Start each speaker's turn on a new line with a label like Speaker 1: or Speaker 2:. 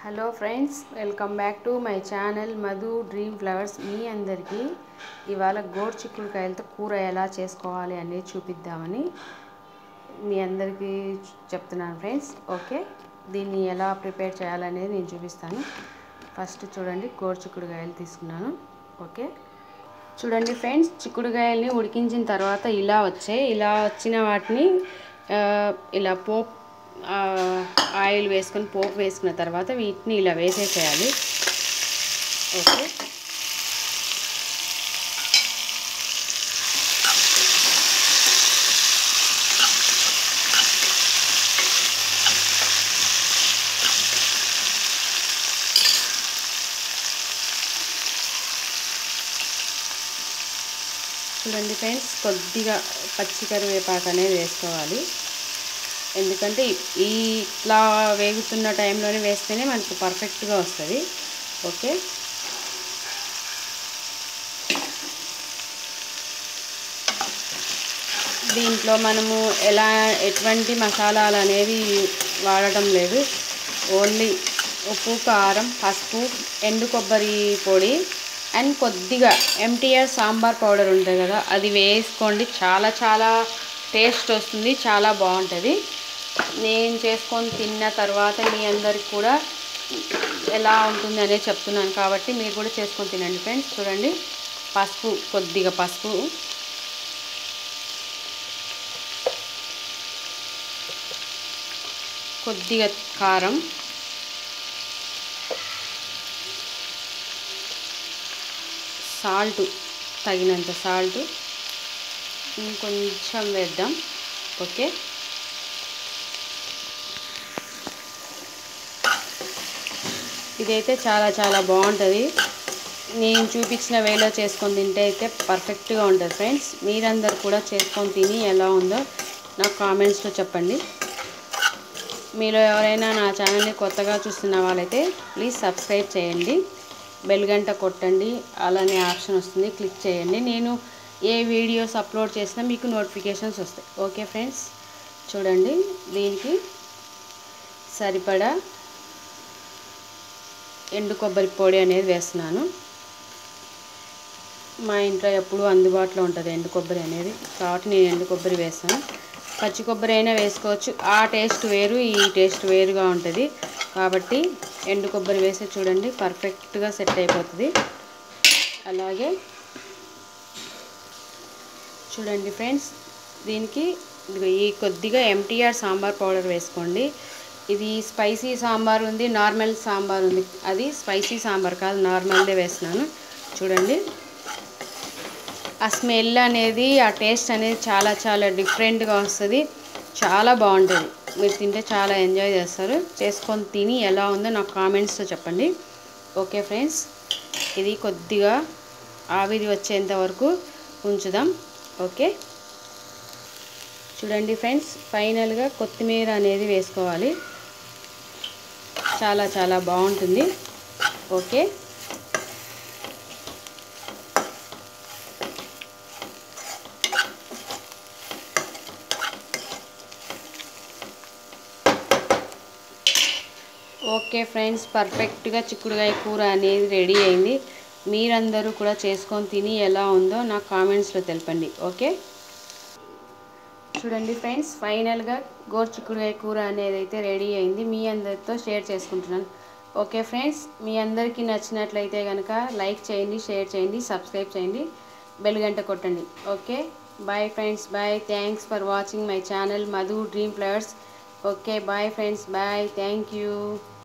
Speaker 1: hello friends welcome back to my channel Madhu dream flowers మీ అందరికీ ఇవాళ గోరు చిక్కుడుకాయలతో కూర ఎలా చేసుకోవాలి అనేది చూపిద్దామని మీ అందరికీ చెప్తున్నాను ఫ్రెండ్స్ ఓకే దీన్ని ఎలా ప్రిపేర్ చేయాలనేది నేను చూపిస్తాను ఫస్ట్ చూడండి గోరు చిక్కుడుకాయలు తీసుకున్నాను ఓకే చూడండి ఫ్రెండ్స్ చిక్కుడుకాయల్ని ఉడికించిన తర్వాత ఇలా వచ్చాయి ఇలా వచ్చిన వాటిని ఆ, ఇలా పోప్ ఆ, ఆయిల్ వేసుకొని పోపు వేసుకున్న తర్వాత వీటిని ఇలా వేసేసేయాలి ఓకే చూడండి ఫ్రెండ్స్ కొద్దిగా పచ్చి కరివేపాకు అనేది వేసుకోవాలి ఎందుకంటే ఈ ఇట్లా వేగుతున్న టైంలోనే వేస్తేనే మనకు పర్ఫెక్ట్గా వస్తుంది ఓకే దీంట్లో మనము ఎలా ఎటువంటి మసాలాలు అనేవి వాడటం లేదు ఓన్లీ ఉప్పు కారం పసుపు ఎండు కొబ్బరి పొడి అండ్ కొద్దిగా ఎంటీఆర్ సాంబార్ పౌడర్ ఉంటుంది కదా అది వేసుకోండి చాలా చాలా టేస్ట్ వస్తుంది చాలా బాగుంటుంది నేను చేసుకొని తిన్న తర్వాత మీ అందరికి కూడా ఎలా ఉంటుంది అనేది చెప్తున్నాను కాబట్టి మీరు కూడా చేసుకొని తినండి ఫ్రెండ్స్ చూడండి పసుపు కొద్దిగా పసుపు కొద్దిగా కారం సాల్ట్ తగినంత సాల్ట్ ఇంకొంచెం వేద్దాం ఓకే ఇదైతే చాలా చాలా బాగుంటుంది నేను చూపించిన వేలో చేసుకొని తింటే అయితే పర్ఫెక్ట్గా ఉంటుంది ఫ్రెండ్స్ మీరందరూ కూడా చేసుకొని తిని ఎలా ఉందో నాకు కామెంట్స్లో చెప్పండి మీలో ఎవరైనా నా ఛానల్ని కొత్తగా చూస్తున్న వాళ్ళైతే ప్లీజ్ సబ్స్క్రైబ్ చేయండి బెల్ గంట కొట్టండి అలానే ఆప్షన్ వస్తుంది క్లిక్ చేయండి నేను ఏ వీడియోస్ అప్లోడ్ చేసినా మీకు నోటిఫికేషన్స్ వస్తాయి ఓకే ఫ్రెండ్స్ చూడండి దీనికి సరిపడా ఎండు కొబ్బరి పొడి అనేది వేస్తున్నాను మా ఇంట్లో ఎప్పుడూ అందుబాటులో ఉంటుంది ఎండు కొబ్బరి అనేది కాబట్టి నేను ఎండు కొబ్బరి వేస్తాను పచ్చి కొబ్బరి అయినా వేసుకోవచ్చు ఆ టేస్ట్ వేరు ఈ టేస్ట్ వేరుగా ఉంటుంది కాబట్టి ఎండు కొబ్బరి వేసి చూడండి పర్ఫెక్ట్గా సెట్ అయిపోతుంది అలాగే చూడండి ఫ్రెండ్స్ దీనికి ఇదిగో ఈ కొద్దిగా ఎంటీఆర్ సాంబార్ పౌడర్ వేసుకోండి ఇది స్పైసీ సాంబార్ ఉంది నార్మల్ సాంబార్ ఉంది అది స్పైసీ సాంబార్ కాదు నార్మల్దే వేస్తున్నాను చూడండి ఆ స్మెల్ అనేది ఆ టేస్ట్ అనేది చాలా చాలా డిఫరెంట్గా వస్తుంది చాలా బాగుంటుంది మీరు తింటే చాలా ఎంజాయ్ చేస్తారు చేసుకొని తిని ఎలా ఉందో నాకు కామెంట్స్తో చెప్పండి ఓకే ఫ్రెండ్స్ ఇది కొద్దిగా ఆవిరి వచ్చేంత వరకు ఉంచుదాం ఓకే చూడండి ఫ్రెండ్స్ ఫైనల్గా కొత్తిమీర అనేది వేసుకోవాలి చాలా చాలా బాగుంటుంది ఓకే ఓకే ఫ్రెండ్స్ పర్ఫెక్ట్గా చిక్కుడుకాయ కూర అనేది రెడీ అయింది మీరందరూ కూడా చేసుకొని తిని ఎలా ఉందో నాకు కామెంట్స్లో తెలపండి ఓకే చూడండి ఫ్రెండ్స్ ఫైనల్గా గోరు చిక్కుడుకాయ కూర అనేది అయితే రెడీ అయింది మీ అందరితో షేర్ చేసుకుంటున్నాను ఓకే ఫ్రెండ్స్ మీ అందరికీ నచ్చినట్లయితే కనుక లైక్ చేయండి షేర్ చేయండి సబ్స్క్రైబ్ చేయండి బెల్ గంట కొట్టండి okay bye friends bye thanks for watching my channel Madhu dream flowers okay bye friends bye thank you